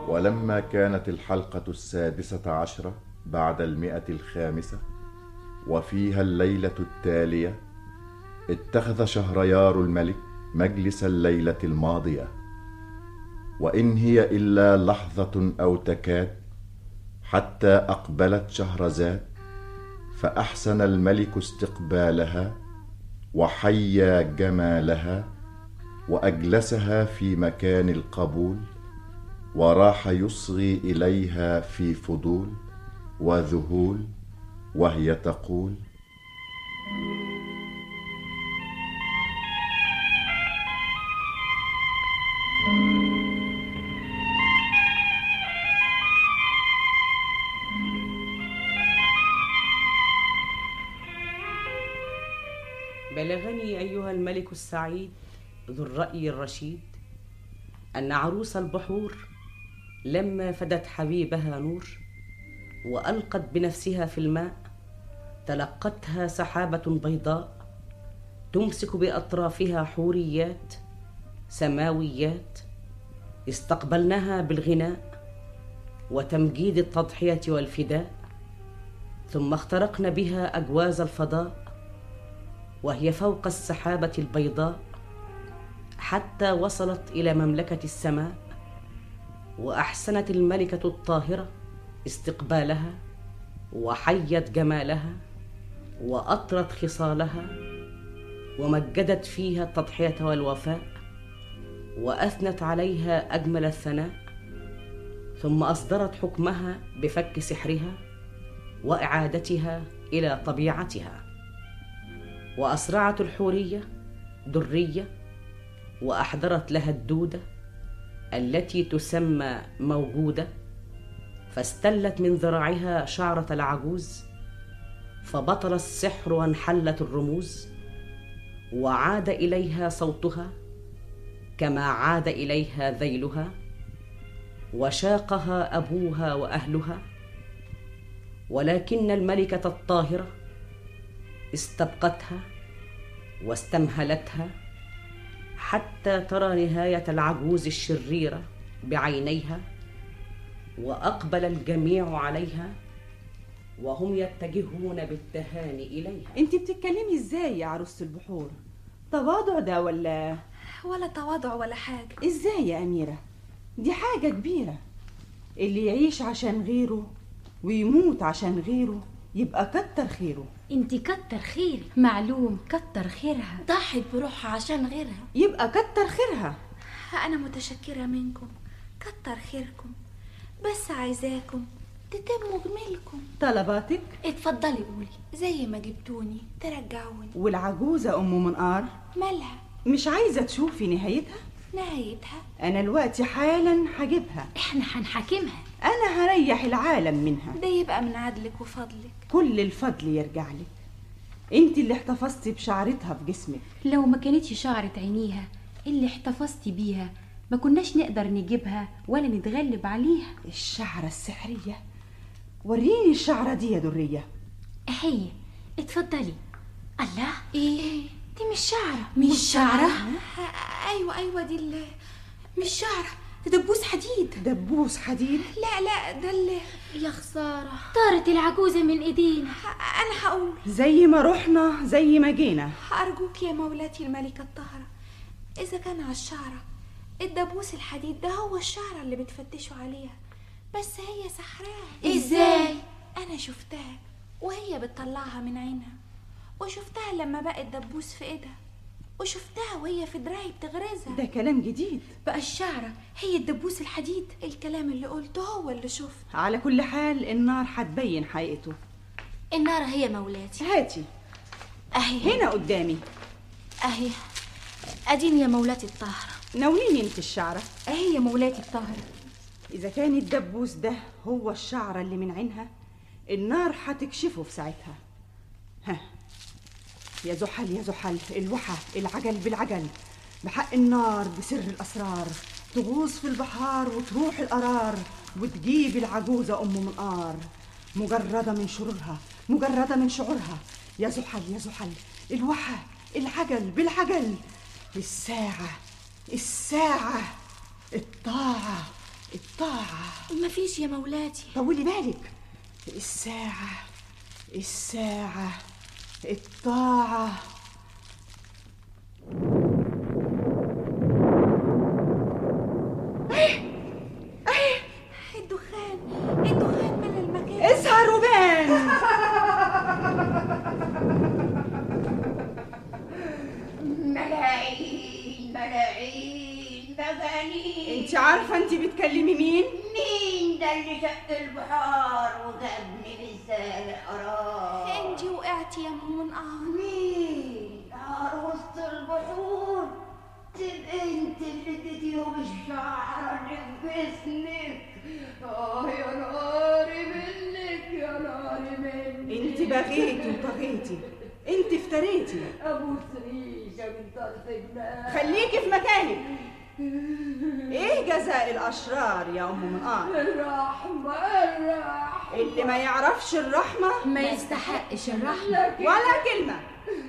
ولما كانت الحلقة السادسة عشرة بعد المئة الخامسة وفيها الليلة التالية اتخذ شهريار الملك مجلس الليلة الماضية وإن هي إلا لحظة أو تكاد حتى أقبلت شهرزاد فأحسن الملك استقبالها وحيا جمالها وأجلسها في مكان القبول وراح يصغي اليها في فضول وذهول وهي تقول بلغني ايها الملك السعيد ذو الراي الرشيد ان عروس البحور لما فدت حبيبها نور والقت بنفسها في الماء تلقتها سحابه بيضاء تمسك باطرافها حوريات سماويات استقبلنها بالغناء وتمجيد التضحيه والفداء ثم اخترقن بها اجواز الفضاء وهي فوق السحابه البيضاء حتى وصلت الى مملكه السماء واحسنت الملكه الطاهره استقبالها وحيت جمالها واطرت خصالها ومجدت فيها التضحيه والوفاء واثنت عليها اجمل الثناء ثم اصدرت حكمها بفك سحرها واعادتها الى طبيعتها واسرعت الحوريه دريه واحضرت لها الدوده التي تسمى موجوده فاستلت من ذراعها شعره العجوز فبطل السحر وانحلت الرموز وعاد اليها صوتها كما عاد اليها ذيلها وشاقها ابوها واهلها ولكن الملكه الطاهره استبقتها واستمهلتها حتى ترى نهايه العجوز الشريره بعينيها واقبل الجميع عليها وهم يتجهون بالتهاني اليها انت بتتكلمي ازاي يا عروسه البحور تواضع ده ولا ولا تواضع ولا حاجة ازاي يا اميره دي حاجه كبيره اللي يعيش عشان غيره ويموت عشان غيره يبقى كتر خيره انت كتر خير معلوم كتر خيرها ضحت بروحها عشان غيرها يبقى كتر خيرها أنا متشكرة منكم كتر خيركم بس عايزاكم تتموا جميلكم طلباتك اتفضلي قولي زي ما جبتوني ترجعوني والعجوزه ام منقار مالها مش عايزه تشوفي نهايتها نهايتها انا الوقت حالا هجيبها احنا هنحاكمها انا هريح العالم منها ده يبقى من عدلك وفضلك كل الفضل يرجع لك انت اللي احتفظتي بشعرتها في جسمك لو ما كانتش شعرة عينيها اللي احتفظتي بيها ما كناش نقدر نجيبها ولا نتغلب عليها الشعرة السحرية وريني الشعرة دي يا درية هي اتفضلي الله ايه دي مش شعرة مش شعرة ايوه ايوه دي اللي مش شعرة ده دبوس حديد دبوس حديد لا لا ده اللي يا خسارة طارت العجوزة من ايدينا انا هقول زي ما رحنا زي ما جينا أرجوك يا مولاتي الملكة الطاهرة إذا كان على الشعرة الدبوس الحديد ده هو الشعرة اللي بتفتشوا عليها بس هي سحراء ازاي أنا شفتها وهي بتطلعها من عينها وشفتها لما بقت دبوس في إيدها وشفتها وهي في دراعي بتغرزها ده كلام جديد بقى الشعرة هي الدبوس الحديد الكلام اللي قلته هو اللي شفت على كل حال النار هتبين حقيقته النار هي مولاتي هاتي أهي هنا قدامي اهي اديني يا مولاتي الطاهرة ناوليني انت الشعرة اهي يا مولاتي الطاهرة إذا كان الدبوس ده هو الشعرة اللي من عينها النار هتكشفه في ساعتها ها يا زحل يا زحل الوحى العجل بالعجل بحق النار بسر الأسرار تغوص في البحار وتروح القرار وتجيب العجوزة أم منقار مجردة من شرورها مجردة من شعورها يا زحل يا زحل الوحى العجل بالعجل الساعة الساعة الطاعة الطاعة مفيش يا مولاتي طولي بالك الساعة الساعة الطاعة الدخان الدخان من المكان اسهر وبان ملاعين ملاعين مجانين انت عارفة انت بتكلمي مين؟ مين ده اللي شق البحار وجابني بالسابق قرار انتي وقعتي يا ام منقار مين نهار وسط البحور تبقى انت اللي اديتيهم الشعر اللي في جسمك اه يا ناري منك يا ناري منك انت بغيتي وطغيتي انت افتريتي ابوس ريشه من طرف جناح خليكي في مكانك ايه جزاء الاشرار يا ام منقار الرحمه الرحمه اللي ما يعرفش الرحمة ما يستحقش الرحمة ولا كلمة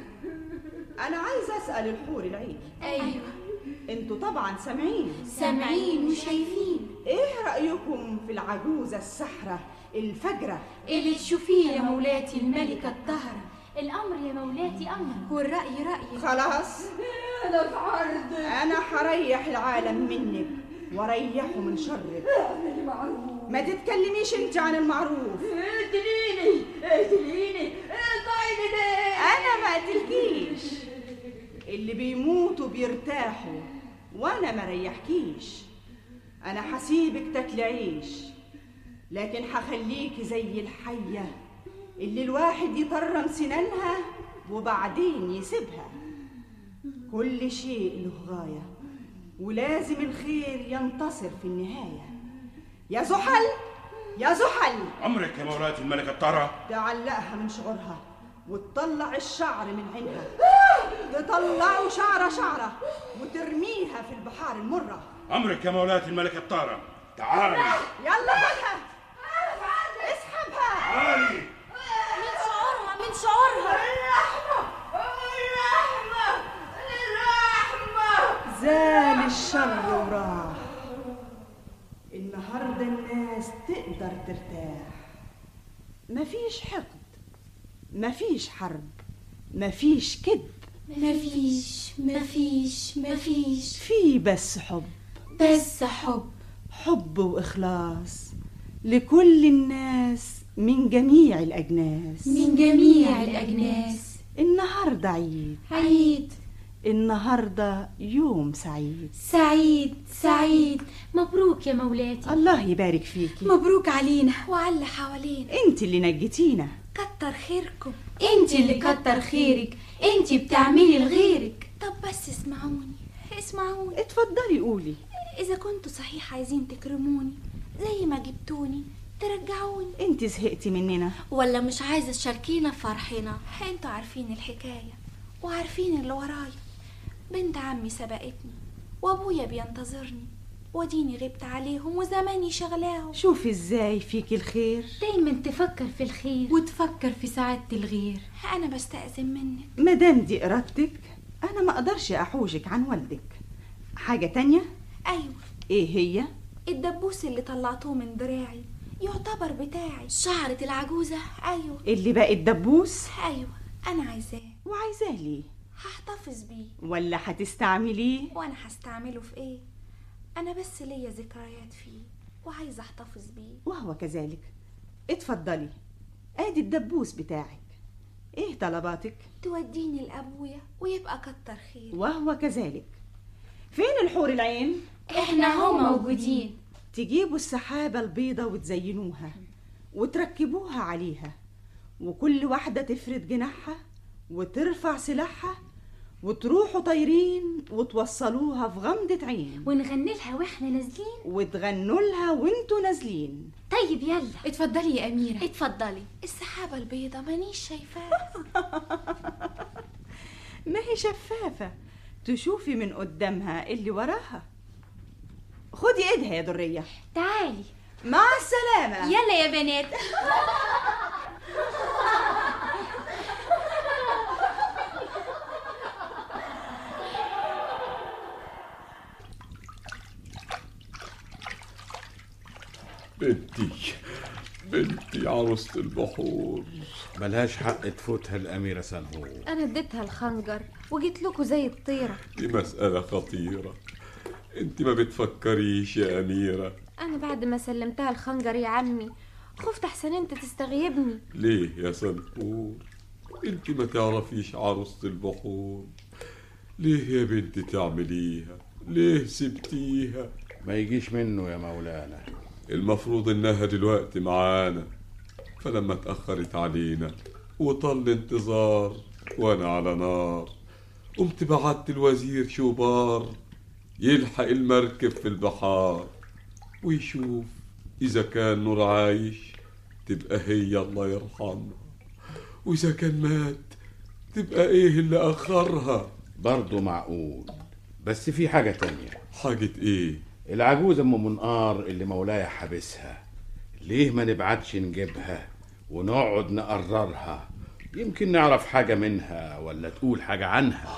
أنا عايزة أسأل الحور العين ايوه انتوا طبعا سامعين سامعين وشايفين ايه رأيكم في العجوزة السحرة الفجرة اللي تشوفيه يا مولاتي الملكة الطاهرة الأمر يا مولاتي أمر والرأي رأيي خلاص انا في عرضك أنا هريح العالم منك واريحه من شرك اعملي معروف ما تتكلميش انت عن المعروف اقتليني اقتليني اقطعيني ده انا ما قتلكيش اللي بيموتوا بيرتاحوا وانا ما ريحكيش انا هسيبك تاكلي عيش لكن هخليكي زي الحيه اللي الواحد يطرم سنانها وبعدين يسيبها كل شيء له غايه ولازم الخير ينتصر في النهايه يا زحل يا زحل أمرك يا مولاتي الملكة الطاهرة تعلقها من شعورها وتطلع الشعر من عينها تطلعه شعرة شعرة وترميها في البحار المرة أمرك يا مولاتي الملكة الطاهرة تعالي يلا خدها اسحبها تعالي من شعورها من شعورها زال الشر وراح النهاردة الناس تقدر ترتاح مفيش حقد مفيش حرب مفيش كذب مفيش مفيش مفيش في بس حب بس حب حب وإخلاص لكل الناس من جميع الأجناس من جميع الأجناس النهاردة عيد عيد النهاردة يوم سعيد سعيد سعيد مبروك يا مولاتي الله يبارك فيكي مبروك علينا وعلى حوالينا انت اللي نجيتينا كتر خيركم انت اللي كتر خيرك انت بتعملي لغيرك طب بس اسمعوني اسمعوني اتفضلي قولي إذا كنتوا صحيح عايزين تكرموني زي ما جبتوني ترجعوني انت زهقتي مننا ولا مش عايزة تشاركينا في فرحنا انتوا عارفين الحكاية وعارفين اللي ورايا بنت عمي سبقتني وابويا بينتظرني وديني غبت عليهم وزماني شغلاهم شوفي ازاي فيكي الخير دايما تفكر في الخير وتفكر في سعادة الغير انا بستأذن منك مادام دي ارادتك انا ما اقدرش احوجك عن والدك حاجة تانية ايوه ايه هي الدبوس اللي طلعتوه من دراعي يعتبر بتاعي شعرة العجوزة ايوه اللي بقى الدبوس ايوه انا عايزاه وعايزاه ليه هحتفظ بيه ولا هتستعمليه وانا هستعمله في ايه انا بس ليا ذكريات فيه وعايزه احتفظ بيه وهو كذلك اتفضلي ادي الدبوس بتاعك ايه طلباتك توديني لابويا ويبقى كتر خير وهو كذلك فين الحور العين احنا هم موجودين تجيبوا السحابة البيضة وتزينوها وتركبوها عليها وكل واحدة تفرد جناحها وترفع سلاحها وتروحوا طايرين وتوصلوها في غمضة عين ونغني لها واحنا نازلين وتغنوا لها وانتوا نازلين طيب يلا اتفضلي يا أميرة اتفضلي السحابه البيضه مانيش شايفاها ما هي شفافة تشوفي من قدامها اللي وراها خدي ايدها يا درية تعالي مع السلامة يلا يا بنات بنتي بنتي عروسة البحور ملهاش حق تفوتها الأميرة سنهور انا اديتها الخنجر وجيت لكم زي الطيره دي مسألة خطيرة انت ما بتفكريش يا أميرة انا بعد ما سلمتها الخنجر يا عمي خفت احسن انت تستغيبني ليه يا سنهور انت ما تعرفيش عروسة البحور ليه يا بنتي تعمليها ليه سبتيها ما يجيش منه يا مولانا المفروض انها دلوقتي معانا فلما اتأخرت علينا وطل الانتظار وانا على نار قمت بعت الوزير شوبار يلحق المركب في البحار ويشوف اذا كان نور عايش تبقى هي الله يرحمها واذا كان مات تبقى ايه اللي اخرها برضه معقول بس في حاجة تانية حاجة ايه العجوز ام منقار اللي مولاي حابسها ليه ما نبعتش نجيبها ونقعد نقررها يمكن نعرف حاجة منها ولا تقول حاجة عنها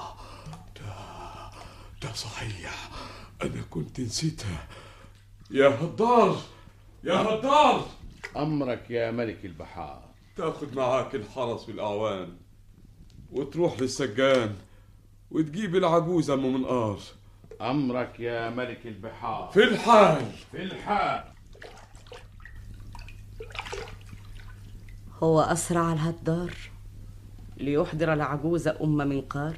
ده صحيح انا كنت نسيتها يا هدار يا هدار أمرك يا ملك البحار تاخد معاك الحرس والأعوان وتروح للسجان وتجيب العجوزة أم منقار أمرك يا ملك البحار في الحال في الحال هو أسرع الهدار ليحضر العجوز أم منقار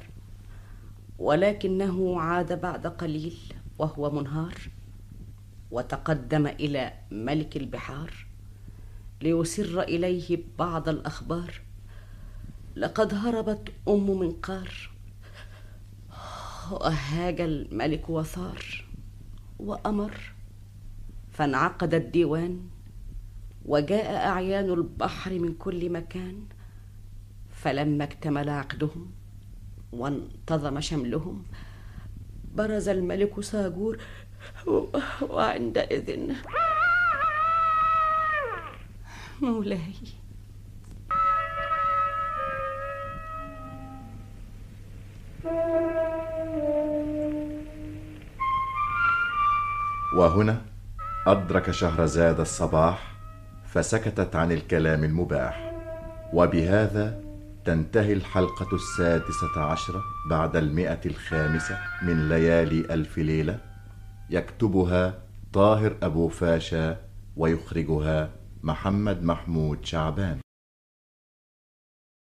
ولكنه عاد بعد قليل وهو منهار وتقدم إلى ملك البحار ليسر إليه بعض الأخبار لقد هربت أم منقار وهاج الملك وثار وأمر فانعقد الديوان وجاء أعيان البحر من كل مكان فلما اكتمل عقدهم وانتظم شملهم برز الملك ساجور و- وعندئذ مولاي وهنا أدرك شهرزاد الصباح فسكتت عن الكلام المباح وبهذا تنتهي الحلقة السادسة عشرة بعد المئة الخامسة من ليالي ألف ليلة يكتبها طاهر أبو فاشا ويخرجها محمد محمود شعبان